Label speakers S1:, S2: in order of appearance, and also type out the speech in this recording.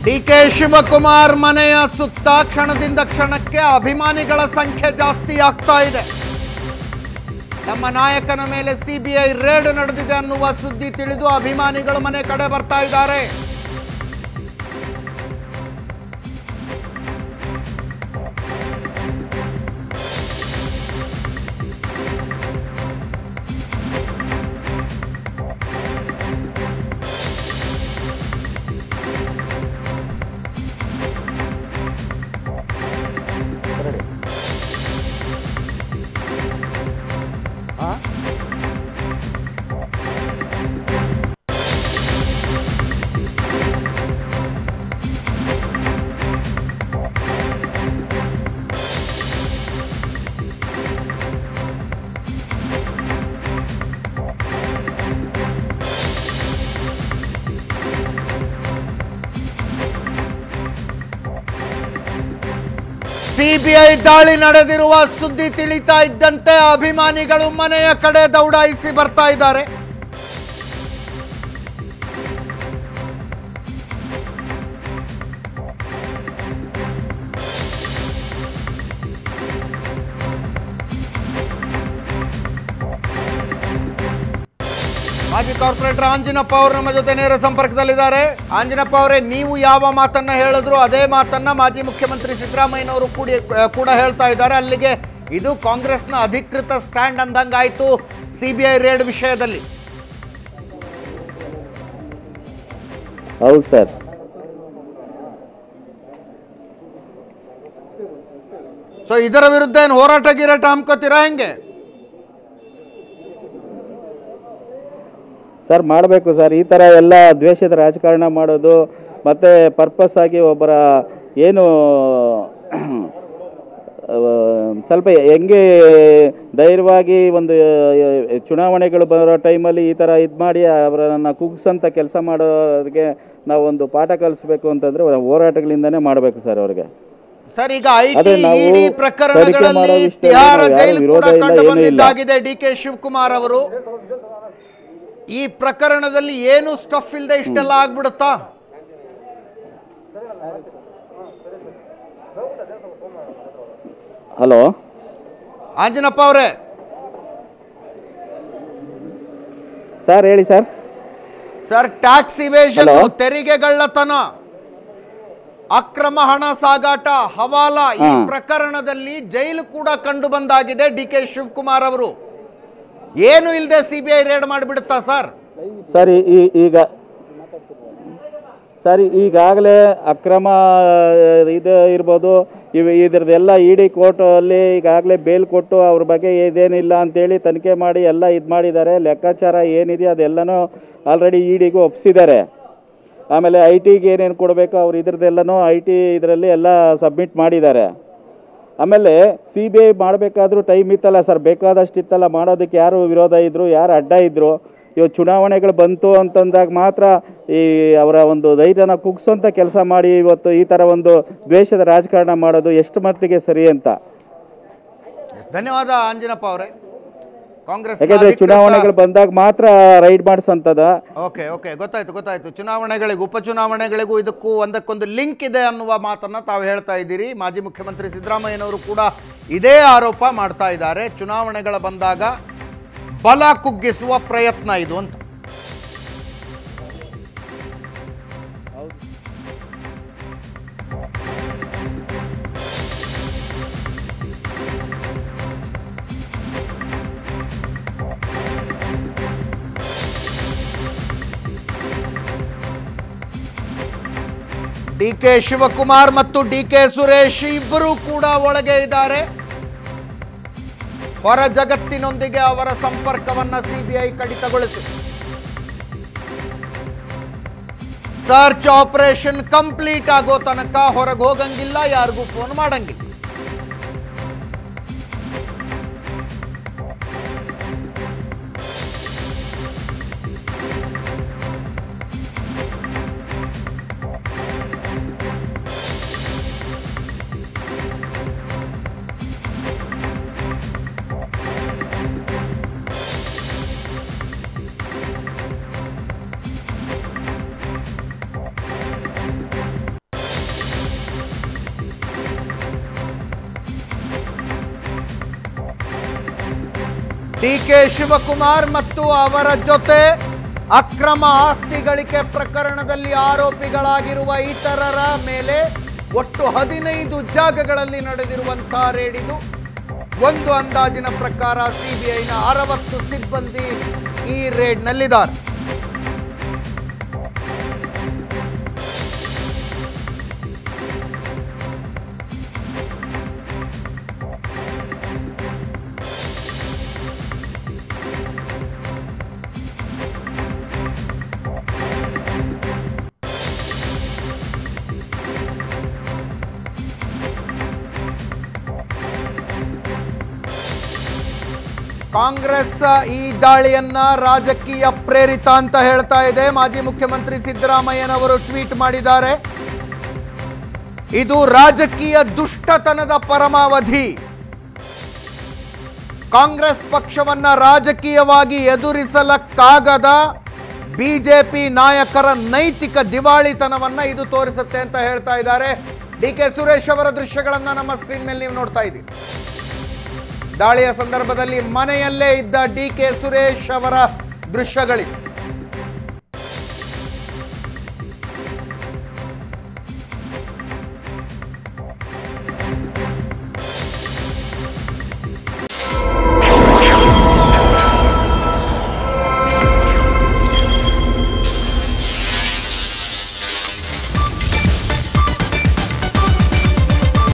S1: DK Shivakumar ಮನೆಯ ಸುತ್ತ ಕ್ಷಣದಿಂದ ಕ್ಷಣಕ್ಕೆ ಅಭಿಮಾನಿಗಳ ಸಂಖ್ಯೆ ಜಾಸ್ತಿ ಆಗ್ತಾ ಇದೆ ನಮ್ಮ ನಾಯಕನ ಮೇಲೆ ಸಿಬಿಐ ರೇಡ್ ನಡೆದಿದೆ ಅನ್ನುವ ಸುದ್ದಿ ತಿಳಿದು ಅಭಿಮಾನಿಗಳು ಮನೆ ಕಡೆ ಬರ್ತಾ ಇದ್ದಾರೆ ಸಿಬಿಐ ದಾಳಿ ನಡೆದಿರುವ ಸುದ್ದಿ ತಿಳಿತಾ ಇದ್ದಂತೆ ಅಭಿಮಾನಿಗಳು ಮನೆಯ ಕಡೆ ದೌಡಾಯಿಸಿ ಬರ್ತಾ ಇದ್ದಾರೆ ಮಾಜಿ ಕಾರ್ಪೊರೇಟರ್ ಆಂಜಿನಪ್ಪ ಅವರು ನಮ್ಮ ಜೊತೆ ನೇರ ಸಂಪರ್ಕದಲ್ಲಿದ್ದಾರೆ ಆಂಜಿನಪ್ಪ ಅವರೇ ನೀವು ಯಾವ ಮಾತನ್ನ ಹೇಳಿದ್ರು ಅದೇ ಮಾತನ್ನ ಮಾಜಿ ಮುಖ್ಯಮಂತ್ರಿ ಸಿದ್ದರಾಮಯ್ಯನವರು ಕೂಡಿ ಕೂಡ ಹೇಳ್ತಾ ಇದ್ದಾರೆ ಅಲ್ಲಿಗೆ ಇದು ಕಾಂಗ್ರೆಸ್ನ ಅಧಿಕೃತ ಸ್ಟ್ಯಾಂಡ್ ಅಂದಂಗಾಯ್ತು ಸಿಬಿಐ ರೇಡ್ ವಿಷಯದಲ್ಲಿ
S2: ಹೌದು ಸರ್
S1: ಸೊ ಇದರ ವಿರುದ್ಧ ಏನು ಹೋರಾಟ ಗಿರಾಟ ಹಮ್ಕೋತೀರಾ ಹೆಂಗೆ
S2: ಸರ್ ಮಾಡಬೇಕು ಸರ್ ಈ ಥರ ಎಲ್ಲ ದ್ವೇಷದ ರಾಜಕಾರಣ ಮಾಡೋದು ಮತ್ತು ಪರ್ಪಸ್ ಆಗಿ ಒಬ್ಬರ ಏನು ಆ, ಸ್ವಲ್ಪ ಹೆಂಗೆ ಧೈರ್ಯವಾಗಿ ಒಂದು ಆ, ಚುನಾವಣೆಗಳು ಬರೋ ಟೈಮಲ್ಲಿ ಈ ಥರ ಇದು ಮಾಡಿ ಅವರನ್ನು ಕುಗ್ಸಂತ ಕೆಲಸ ಮಾಡೋರಿಗೆ ನಾವು ಒಂದು ಪಾಠ ಕಲಿಸ್ಬೇಕು ಅಂತಂದರೆ ಹೋರಾಟಗಳಿಂದನೇ ಮಾಡಬೇಕು ಸರ್ ಅವ್ರಿಗೆ
S1: ಸರ್ ಈಗ ಐ
S2: ಅದೇ
S1: ಟಿ
S2: ನಾವು
S1: ಇಡಿ
S2: ತನಿಖೆ
S1: ಪ್ರಕರಣಗಳಲ್ಲಿ
S2: ಮಾಡೋ ವಿಷಯದಲ್ಲಿ
S1: ತಿಹಾರ
S2: ನಾವು ಯಾರು
S1: ಜೈಲು ಕೂಡ
S2: ವಿರೋಧ ಇಲ್ಲ,
S1: ಕಂಡು
S2: ಏನೂ ಇಲ್ಲ.
S1: ಬಂದಿದ್ದಾಗಿದೆ ಡಿ ಕೆ ಶಿವಕುಮಾರ್ ಅವರು ಈ ಪ್ರಕರಣದಲ್ಲಿ ಏನು ಸ್ಟಫ್ ಇಲ್ಲದೆ ಇಷ್ಟೆಲ್ಲ ಆಗ್ಬಿಡುತ್ತಾ
S2: ಹಲೋ
S1: ಆಂಜನಪ್ಪ ಅವರೇ
S2: ಸರ್ ಹೇಳಿ sir
S1: sir tax evasion
S2: Hello?
S1: ತೆರಿಗೆಗಳ್ಳತನ ಅಕ್ರಮ ಹಣ ಸಾಗಾಟ ಹವಾಲ ಈ
S2: ಹಾ.
S1: ಪ್ರಕರಣದಲ್ಲಿ ಜೈಲು ಕೂಡ ಕಂಡು ಬಂದಾಗಿದೆ ಡಿ ಕೆ ಶಿವಕುಮಾರ್ ಅವರು ಏನು ಇಲ್ಲದೆ ಸಿಬಿಐ ರೇಡ್ ಮಾಡಿಬಿಡುತ್ತಾ ಸರ್
S2: ಸರ್ ಈ- ಈ- ಈಗ ಸರ್ ಈಗಾಗಲೇ ಅಕ್ರಮ ಇದು ಇರ್ಬೋದು ಇವು ಇದ್ರದ್ದೆಲ್ಲ ಇಡಿ ಕೋರ್ಟಲ್ಲಿ ಈಗಾಗಲೇ ಬೇಲ್ ಕೊಟ್ಟು ಅವ್ರ ಬಗ್ಗೆ ಇದೇನಿಲ್ಲ ಅಂತೇಳಿ ತನಿಖೆ ಮಾಡಿ ಎಲ್ಲ ಇದು ಮಾಡಿದ್ದಾರೆ ಲೆಕ್ಕಾಚಾರ ಏನಿದೆ ಅದೆಲ್ಲನೂ ಆಲ್ರೆಡಿ ಇಡಿಗೂ ಒಪ್ಪಿಸಿದ್ದಾರೆ ಆಮೇಲೆ ಐ ಟಿಗೆ ಏನೇನು ಕೊಡಬೇಕು ಅವ್ರು ಇದ್ರದ್ದೆಲ್ಲನೂ ಐ ಟಿ ಇದರಲ್ಲಿ ಎಲ್ಲ ಸಬ್ಮಿಟ್ ಮಾಡಿದ್ದಾರೆ ಆಮೇಲೆ ಸಿ ಬಿ ಐ ಮಾಡಬೇಕಾದ್ರೂ ಟೈಮ್ ಇತ್ತಲ್ಲ ಸರ್ ಬೇಕಾದಷ್ಟು ಇತ್ತಲ್ಲ ಮಾಡೋದಕ್ಕೆ ಯಾರು ವಿರೋಧ ಇದ್ದರು ಯಾರು ಅಡ್ಡ ಇದ್ದರು ಇವಾಗ ಚುನಾವಣೆಗಳು ಬಂತು ಅಂತಂದಾಗ ಮಾತ್ರ ಈ ಅವರ ಒಂದು ಧೈರ್ಯನ ಕುಗ್ಸೋಂಥ ಕೆಲಸ ಮಾಡಿ ಇವತ್ತು ಈ ಥರ ಒಂದು ದ್ವೇಷದ ರಾಜಕಾರಣ ಮಾಡೋದು ಎಷ್ಟು ಮಟ್ಟಿಗೆ ಸರಿ ಅಂತ
S1: ಧನ್ಯವಾದ ಆಂಜನಪ್ಪ ಅವರೇ ಕಾಂಗ್ರೆಸ್
S2: ಯಾಕೆಂದರೆ ಚುನಾವಣೆಗಳು ಬಂದಾಗ ಮಾತ್ರ ರೈಡ್ ಮಾಡಿಸೋಂಥದ್ದು
S1: ಓಕೆ ಓಕೆ ಗೊತ್ತಾಯ್ತು ಗೊತ್ತಾಯ್ತು ಚುನಾವಣೆಗಳಿಗೂ ಉಪಚುನಾವಣೆಗಳಿಗೂ ಇದಕ್ಕೂ ಒಂದಕ್ಕೊಂದು ಲಿಂಕ್ ಇದೆ ಅನ್ನುವ ಮಾತನ್ನ ತಾವು ಹೇಳ್ತಾ ಇದ್ದೀರಿ ಮಾಜಿ ಮುಖ್ಯಮಂತ್ರಿ ಸಿದ್ದರಾಮಯ್ಯನವರು ಕೂಡ ಇದೇ ಆರೋಪ ಮಾಡ್ತಾ ಇದ್ದಾರೆ ಚುನಾವಣೆಗಳ ಬಂದಾಗ ಬಲ ಕುಗ್ಗಿಸುವ ಪ್ರಯತ್ನ ಇದು ಅಂತ ಡಿ ಕೆ ಶಿವಕುಮಾರ್ ಮತ್ತು ಡಿ ಕೆ ಸುರೇಶ್ ಇಬ್ಬರೂ ಕೂಡ ಒಳಗೆ ಇದ್ದಾರೆ ಹೊರ ಜಗತ್ತಿನೊಂದಿಗೆ ಅವರ ಸಂಪರ್ಕವನ್ನ ಸಿಬಿಐ ಕಡಿತಗೊಳಿಸಿ ಸರ್ಚ್ ಆಪರೇಷನ್ ಕಂಪ್ಲೀಟ್ ಆಗೋ ತನಕ ಹೊರಗೆ ಹೋಗಂಗಿಲ್ಲ ಯಾರಿಗೂ ಫೋನ್ ಮಾಡಂಗಿಲ್ಲ ಡಿ ಕೆ ಶಿವಕುಮಾರ್ ಮತ್ತು ಅವರ ಜೊತೆ ಅಕ್ರಮ ಆಸ್ತಿ ಗಳಿಕೆ ಪ್ರಕರಣದಲ್ಲಿ ಆರೋಪಿಗಳಾಗಿರುವ ಇತರರ ಮೇಲೆ ಒಟ್ಟು ಹದಿನೈದು ಜಾಗಗಳಲ್ಲಿ ನಡೆದಿರುವಂತಹ ರೇಡ್ ಇದು ಒಂದು ಅಂದಾಜಿನ ಪ್ರಕಾರ ಸಿಬಿಐನ ಅರವತ್ತು ಸಿಬ್ಬಂದಿ ಈ ರೇಡ್ನಲ್ಲಿದ್ದಾರೆ ಕಾಂಗ್ರೆಸ್ ಈ ದಾಳಿಯನ್ನ ರಾಜಕೀಯ ಪ್ರೇರಿತ ಅಂತ ಹೇಳ್ತಾ ಇದೆ ಮಾಜಿ ಮುಖ್ಯಮಂತ್ರಿ ಸಿದ್ದರಾಮಯ್ಯನವರು ಟ್ವೀಟ್ ಮಾಡಿದ್ದಾರೆ ಇದು ರಾಜಕೀಯ ದುಷ್ಟತನದ ಪರಮಾವಧಿ ಕಾಂಗ್ರೆಸ್ ಪಕ್ಷವನ್ನ ರಾಜಕೀಯವಾಗಿ ಎದುರಿಸಲಕ್ಕಾಗದ ಬಿಜೆಪಿ ನಾಯಕರ ನೈತಿಕ ದಿವಾಳಿತನವನ್ನ ಇದು ತೋರಿಸುತ್ತೆ ಅಂತ ಹೇಳ್ತಾ ಇದ್ದಾರೆ ಡಿ ಕೆ ಸುರೇಶ್ ಅವರ ದೃಶ್ಯಗಳನ್ನ ನಮ್ಮ ಸ್ಕ್ರೀನ್ ಮೇಲೆ ನೀವು ನೋಡ್ತಾ ಇದ್ದೀರಿ ದಾಳಿಯ ಸಂದರ್ಭದಲ್ಲಿ ಮನೆಯಲ್ಲೇ ಇದ್ದ ಡಿ ಕೆ ಸುರೇಶ್ ಅವರ ದೃಶ್ಯಗಳಿವೆ